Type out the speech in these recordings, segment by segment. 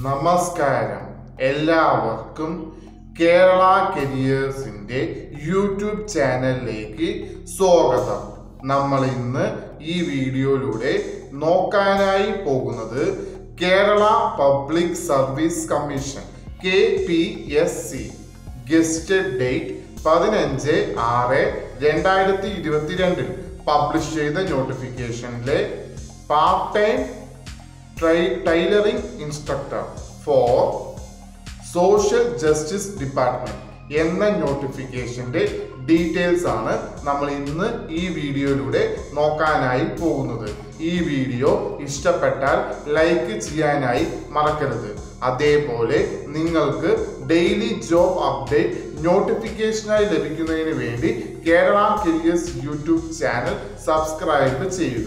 നമസ്കാരം എല്ലാവർക്കും കേരള കരിയേഴ്സിന്റെ യൂട്യൂബ് ചാനലിലേക്ക് സ്വാഗതം നമ്മൾ ഇന്ന് ഈ വീഡിയോയിലൂടെ നോക്കാനായി പോകുന്നത് Kerala public service commission K P S C gazetted date പതിനഞ്ച് ആറ് രണ്ടായിരത്തി ഇരുപത്തിരണ്ടിൽ പബ്ലിഷ് ചെയ്ത നോട്ടിഫിക്കേഷനിലെ part time tailoring instructor for social justice department എന്ന നോട്ടിഫിക്കേഷന്റെ ഡീറ്റെയിൽസ് ആണ് നമ്മൾ ഇന്ന് ഈ വീഡിയോയിലൂടെ നോക്കാനായി പോകുന്നത് ഈ വീഡിയോ ഇഷ്ടപ്പെട്ടാൽ ലൈക്ക് ചെയ്യാനായി മറക്കരുത് അതേപോലെ നിങ്ങൾക്ക് ഡെയിലി ജോബ് അപ്ഡേറ്റ് നോട്ടിഫിക്കേഷനായി ലഭിക്കുന്നതിന് വേണ്ടി Kerala careers YouTube channel subscribe ചെയ്യുക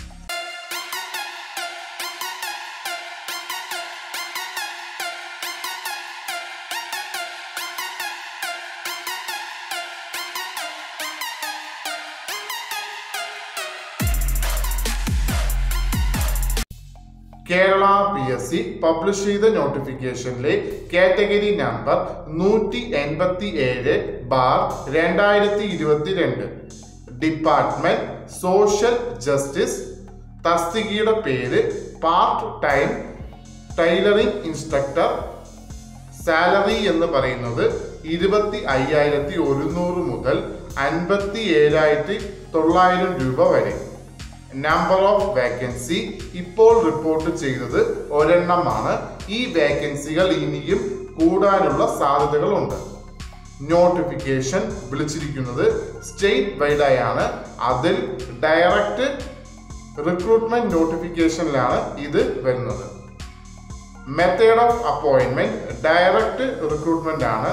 Kerala P S C publish ചെയ്ത നോട്ടിഫിക്കേഷനിലെ കാറ്റഗറി നമ്പർ നൂറ്റി എൺപത്തി ഏഴ് ബാർ രണ്ടായിരത്തി ഇരുപത്തിരണ്ട് ഡിപ്പാർട്ട്മെന്റ് സോഷ്യൽ ജസ്റ്റിസ് തസ്തികയുടെ പേര് part time tailoring instructor salary എന്ന് പറയുന്നത് ഇരുപത്തി അയ്യായിരത്തി ഒരുന്നൂറ് മുതൽ അൻപത്തി ഏഴായിരത്തി തൊള്ളായിരം രൂപ വരെ നമ്പർ ഓഫ് വേക്കൻസി ഇപ്പോൾ റിപ്പോർട്ട് ചെയ്തത് ഒരെണ്ണമാണ് ഈ വേക്കൻസികൾ ഇനിയും കൂടാനുള്ള സാധ്യതകളുണ്ട് നോട്ടിഫിക്കേഷൻ വിളിച്ചിരിക്കുന്നത് സ്റ്റേറ്റ് വൈഡായാണ് അതിൽ ഡയറക്റ്റ് റിക്രൂട്ട്മെന്റ് നോട്ടിഫിക്കേഷനിലാണ് ഇത് വരുന്നത് method of appointment direct recruitment ആണ്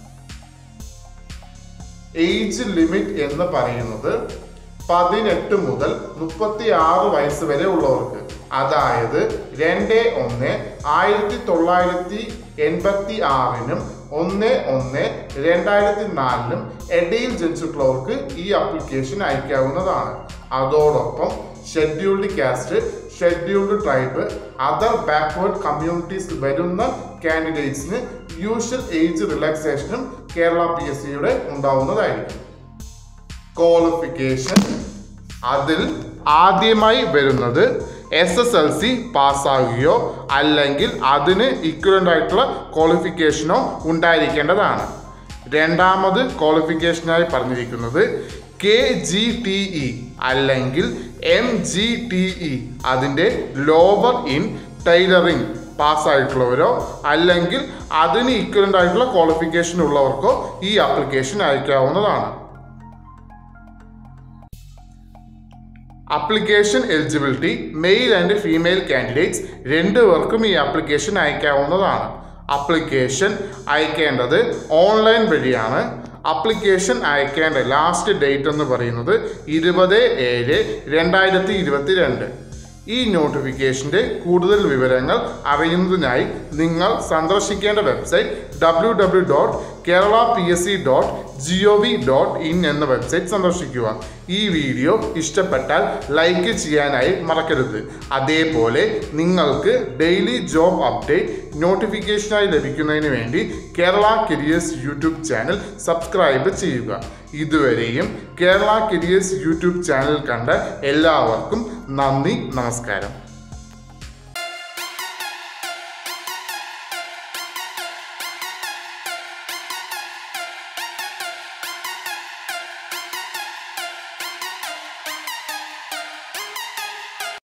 ഏജ് ലിമിറ്റ് എന്ന് പറയുന്നത് പതിനെട്ട് മുതൽ മുപ്പത്തി ആറ് വയസ്സ് വരെ ഉള്ളവർക്ക് അതായത് രണ്ട് ഒന്ന് ആയിരത്തി തൊള്ളായിരത്തി എൺപത്തി ആറിനും ഒന്ന് ഒന്ന് രണ്ടായിരത്തി നാലിനും ഇടയിൽ ജനിച്ചിട്ടുള്ളവർക്ക് ഈ അപ്ലിക്കേഷൻ അയക്കാവുന്നതാണ് അതോടൊപ്പം scheduled caste scheduled tribe other backward communities വരുന്ന കാൻഡിഡേറ്റ്സിന് യൂഷ്വൽ ഏജ് റിലാക്സേഷനും കേരള പി എസ് സിയുടെ ഉണ്ടാവുന്നതായിരിക്കും ക്വാളിഫിക്കേഷൻ അതിൽ ആദ്യമായി വരുന്നത് എസ് എസ് എൽ സി പാസ്സാകുകയോ അല്ലെങ്കിൽ അതിന് ഇക്വലൻ്റ് ആയിട്ടുള്ള ക്വാളിഫിക്കേഷനോ ഉണ്ടായിരിക്കേണ്ടതാണ് രണ്ടാമത് ക്വാളിഫിക്കേഷനായി പറഞ്ഞിരിക്കുന്നത് കെ ജി ടി ഇ അല്ലെങ്കിൽ എം ജി ടി ഇ അതിൻ്റെ ലോവർ ഇൻ ടൈലറിംഗ് പാസ്സായിട്ടുള്ളവരോ അല്ലെങ്കിൽ അതിന് ഇക്വലൻ്റ് ആയിട്ടുള്ള ക്വാളിഫിക്കേഷൻ ഉള്ളവർക്കോ ഈ ആപ്ലിക്കേഷൻ അയക്കാവുന്നതാണ് application eligibility male and female candidates രണ്ടുപേർക്കും ഈ ആപ്ലിക്കേഷൻ അയക്കാവുന്നതാണ് അപ്ലിക്കേഷൻ അയക്കേണ്ടത് ഓൺലൈൻ വഴിയാണ് അപ്ലിക്കേഷൻ അയക്കേണ്ട ലാസ്റ്റ് ഡേറ്റ് എന്ന് പറയുന്നത് ഇരുപത് ഏഴ് രണ്ടായിരത്തി ഇരുപത്തി രണ്ട് ഈ നോട്ടിഫിക്കേഷൻ്റെ കൂടുതൽ വിവരങ്ങൾ അറിയുന്നതിനായി നിങ്ങൾ സന്ദർശിക്കേണ്ട website W W dot Kerala P S C dot G O V dot in എന്ന വെബ്സൈറ്റ് സന്ദർശിക്കുക ഈ വീഡിയോ ഇഷ്ടപ്പെട്ടാൽ ലൈക്ക് ചെയ്യാനായി മറക്കരുത് അതേപോലെ നിങ്ങൾക്ക് ഡെയിലി ജോബ് അപ്ഡേറ്റ് നോട്ടിഫിക്കേഷനായി ലഭിക്കുന്നതിന് വേണ്ടി Kerala careers YouTube channel subscribe ചെയ്യുക ഇതുവരെയും കേരള കരിയേഴ്സ് യൂട്യൂബ് ചാനൽ കണ്ട എല്ലാവർക്കും നന്ദി നമസ്കാരം